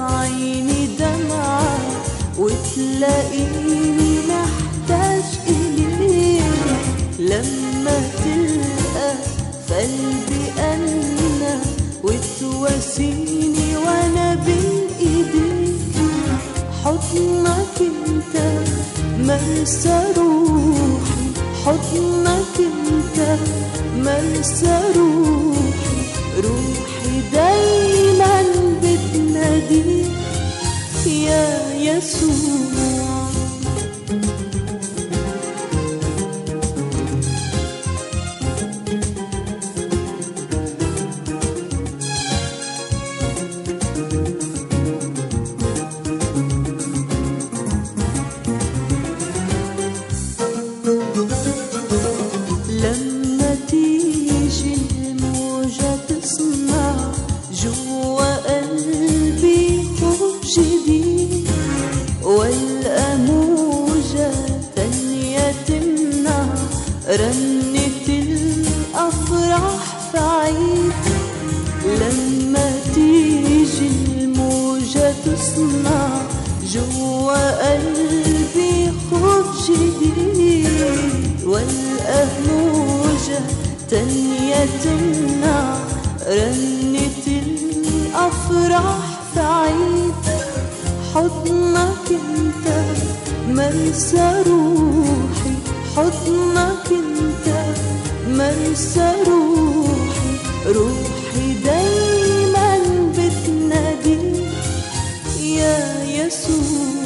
عيني دمعة وتلاقيني محتاج إليك لما تلقى في قلبي أنا وتواسيني وأنا بين إيديك حضنك انت مرسى روحي حضنك انت مرسى روحي روحي دايما بتناديك يا يسوع لما تيجي الموجة تصنع جوا قلبي خوف جديد والأموجة تانية تمنع رنة الأفراح في عيد لما تيجي الموجة تصنع جوا قلبي خوف جديد والأموجة تانية تمنع رنة الأفراح في عيد حضنك انت مرسى روحي حضنك انت مرسى روحي روحي دايما بتناديك يا يسوع